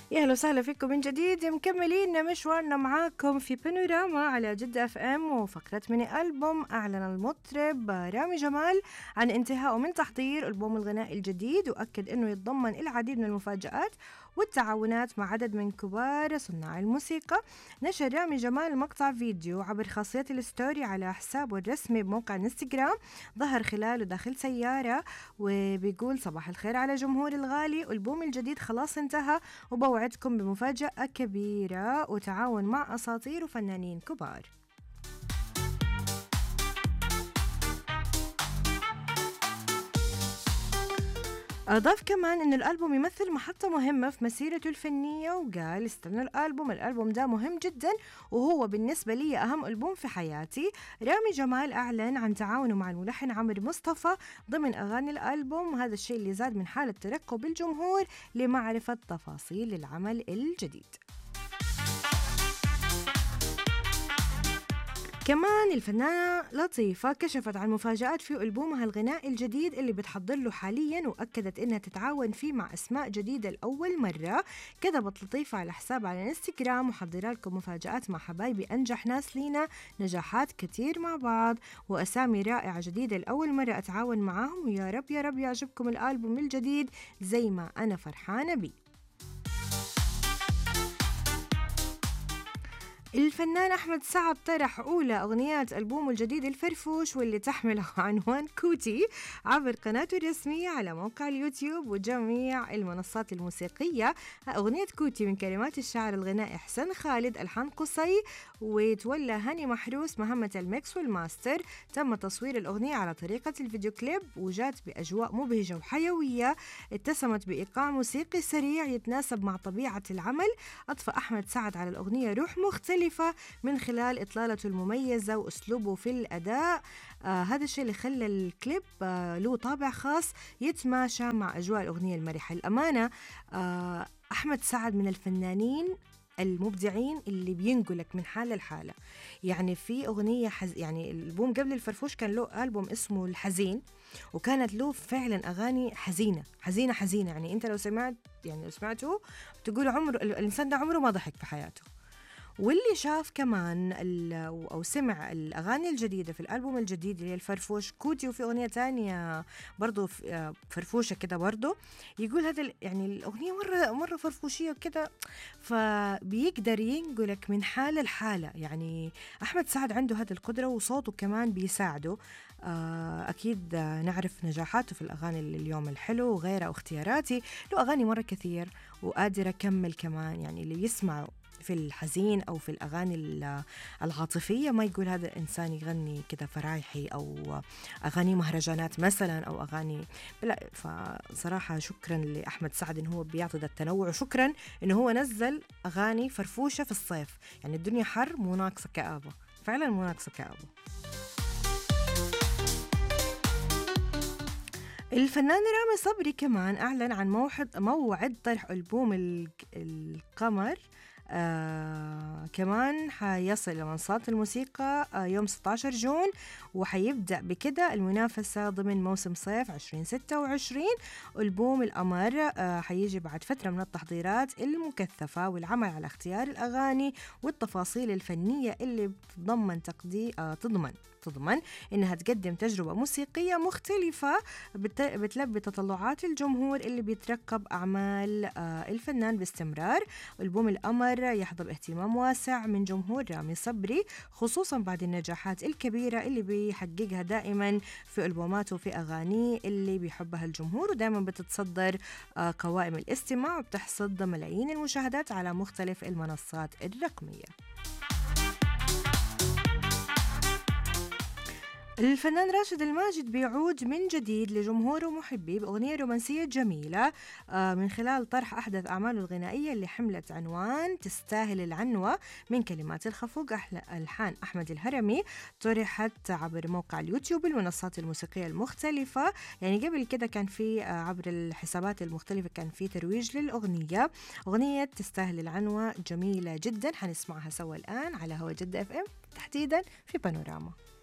يا اهلا وسهلا فيكم من جديد مكملين مشوارنا معاكم في بانوراما على جدة اف ام وفقرة ميني ألبوم أعلن المطرب رامي جمال عن انتهائه من تحضير ألبوم الغناء الجديد وأكد أنه يتضمن العديد من المفاجآت والتعاونات مع عدد من كبار صناع الموسيقى نشر رامي جمال مقطع فيديو عبر خاصية الستوري على حسابه الرسمي بموقع انستغرام ظهر خلاله داخل سيارة وبيقول صباح الخير على جمهور الغالي ألبوم الجديد خلاص انتهى وبوعدكم بمفاجأة كبيرة وتعاون مع أساطير وفنانين كبار أضاف كمان أن الألبوم يمثل محطة مهمة في مسيرته الفنية وقال استنى الألبوم الألبوم ده مهم جدا وهو بالنسبة لي أهم ألبوم في حياتي رامي جمال أعلن عن تعاونه مع الملحن عمرو مصطفى ضمن أغاني الألبوم وهذا الشيء اللي زاد من حالة ترقب الجمهور لمعرفة تفاصيل العمل الجديد كمان الفنانة لطيفة كشفت عن مفاجآت في ألبومها الغنائي الجديد اللي بتحضر له حاليا وأكدت إنها تتعاون فيه مع أسماء جديدة لأول مرة كتبت لطيفة على حساب على انستغرام محضرة لكم مفاجآت مع حبايبي أنجح ناس لينا نجاحات كتير مع بعض وأسامي رائعة جديدة لأول مرة أتعاون معاهم ويا رب يا رب يعجبكم الألبوم الجديد زي ما أنا فرحانة بيه الفنان أحمد سعد طرح أولى أغنيات ألبومه الجديد الفرفوش واللي تحمل عنوان كوتي عبر قناته الرسمية على موقع اليوتيوب وجميع المنصات الموسيقية أغنية كوتي من كلمات الشاعر الغنائي حسن خالد ألحان قصي وتولى هاني محروس مهمة الميكس والماستر تم تصوير الأغنية على طريقة الفيديو كليب وجات بأجواء مبهجة وحيوية اتسمت بإيقاع موسيقي سريع يتناسب مع طبيعة العمل أضفى أحمد سعد على الأغنية روح مختلفة مختلفة من خلال إطلالته المميزة وأسلوبه في الأداء آه هذا الشيء اللي خلى الكليب آه له طابع خاص يتماشى مع أجواء الأغنية المرحة الأمانة آه أحمد سعد من الفنانين المبدعين اللي بينقلك من حالة لحالة يعني في أغنية حز... يعني البوم قبل الفرفوش كان له ألبوم اسمه الحزين وكانت له فعلا أغاني حزينة حزينة حزينة يعني أنت لو سمعت يعني لو سمعته تقول عمره الإنسان ده عمره ما ضحك في حياته واللي شاف كمان او سمع الاغاني الجديده في الالبوم الجديد اللي هي الفرفوش كوتي وفي اغنيه تانية برضو فرفوشه كده برضو يقول هذا يعني الاغنيه مره مره فرفوشيه وكده فبيقدر ينقلك من حاله لحاله يعني احمد سعد عنده هذه القدره وصوته كمان بيساعده اكيد نعرف نجاحاته في الاغاني اليوم الحلو وغيرها واختياراتي له اغاني مره كثير وقادر اكمل كمان يعني اللي يسمعه في الحزين او في الاغاني العاطفيه ما يقول هذا الانسان يغني كذا فرايحي او اغاني مهرجانات مثلا او اغاني لا فصراحه شكرا لاحمد سعد انه هو بيعطي التنوع وشكرا انه هو نزل اغاني فرفوشه في الصيف يعني الدنيا حر مو ناقصه كابه فعلا مو ناقصه كابه الفنان رامي صبري كمان أعلن عن موعد موعد طرح ألبوم القمر آه كمان حيصل لمنصات الموسيقى آه يوم 16 جون وحيبدأ بكده المنافسة ضمن موسم صيف 2026 ألبوم القمر آه حيجي بعد فترة من التحضيرات المكثفة والعمل على اختيار الأغاني والتفاصيل الفنية اللي بتضمن تقدي آه تضمن تضمن إنها تقدم تجربة موسيقية مختلفة بتلبي تطلعات الجمهور اللي بيترقب أعمال آه الفنان باستمرار ألبوم القمر يحظى باهتمام واسع من جمهور رامي صبري خصوصا بعد النجاحات الكبيرة اللي بيحققها دائما في ألبوماته في أغانيه اللي بيحبها الجمهور ودائما بتتصدر آه قوائم الاستماع وبتحصد ملايين المشاهدات على مختلف المنصات الرقمية الفنان راشد الماجد بيعود من جديد لجمهوره ومحبيه بأغنية رومانسية جميلة من خلال طرح أحدث أعماله الغنائية اللي حملت عنوان تستاهل العنوة من كلمات الخفوق ألحان أحمد الهرمي طرحت عبر موقع اليوتيوب المنصات الموسيقية المختلفة يعني قبل كده كان في عبر الحسابات المختلفة كان في ترويج للأغنية أغنية تستاهل العنوة جميلة جدا حنسمعها سوا الآن على هوا جدة اف ام تحديدا في بانوراما